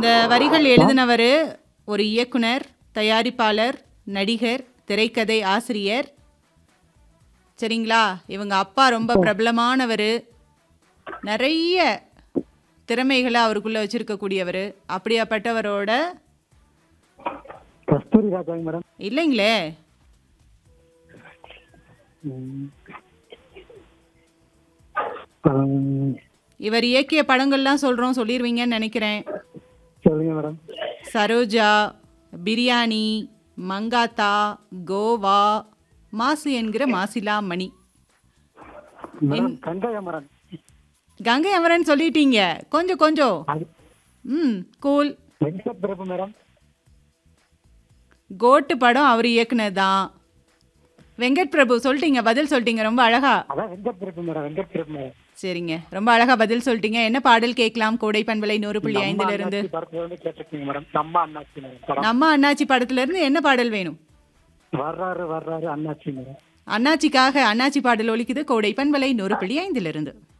இந்த வரிகள் எழுதினவர் ஒரு இயக்குனர் தயாரிப்பாளர் நடிகர் திரைக்கதை ஆசிரியர் சரிங்களா இவங்க அப்பா ரொம்ப பிரபலமானவர் நிறைய திறமைகளை அவருக்குள்ள வச்சிருக்கக்கூடியவர் அப்படியாப்பட்டவரோட கஸ்தூரி ராஜாங்க மேடம் இல்லைங்களே ம். ஆம், இவர் இயக்கிய படங்கள்லாம் சொல்றோம் சொல்லிடுவீங்கன்னு நினைக்கிறேன் சொல்லுங்க மேடம் சரோஜா பிரியாணி மங்காத்தா கோவா மாசு என்கிற மாசிலா மணி மேடம் கங்காய மரம் கங்கை அமரன் சொல்லிட்டீங்க கொஞ்சம் கொஞ்சம் அது ம் cool Venkat Prabhu madam GOAT படம் அவர் இயக்குனது தான் வெங்கட் பிரபு சொல்லிட்டீங்க பதில் சொல்லிட்டீங்க ரொம்ப அழகா அதான் வெங்கட் பிரபு மேடம் வெங்கட் பிரபு மேடம் சரிங்க ரொம்ப அழகா பதில் சொல்லிட்டீங்க என்ன பாடல் கேட்கலாம் கோடை பண்பலை நூறு புள்ளி நம்ம ஐந்துல இருந்து அண்ணாச்சி படத்துல இருந்து கேட்டிருக்கீங்க மேடம் நம்ம அண்ணாச்சி மேடம் படம் நம்ம அண்ணாச்சி படத்துல இருந்து என்ன பாடல் வேணும் வர்றாரு வர்றாரு அண்ணாச்சி மேடம் அண்ணாச்சிக்காக அண்ணாச்சி பாடல் ஒலிக்குது கோடை பண்பலை நூறு புள்ளி ஐந்துல இருந்து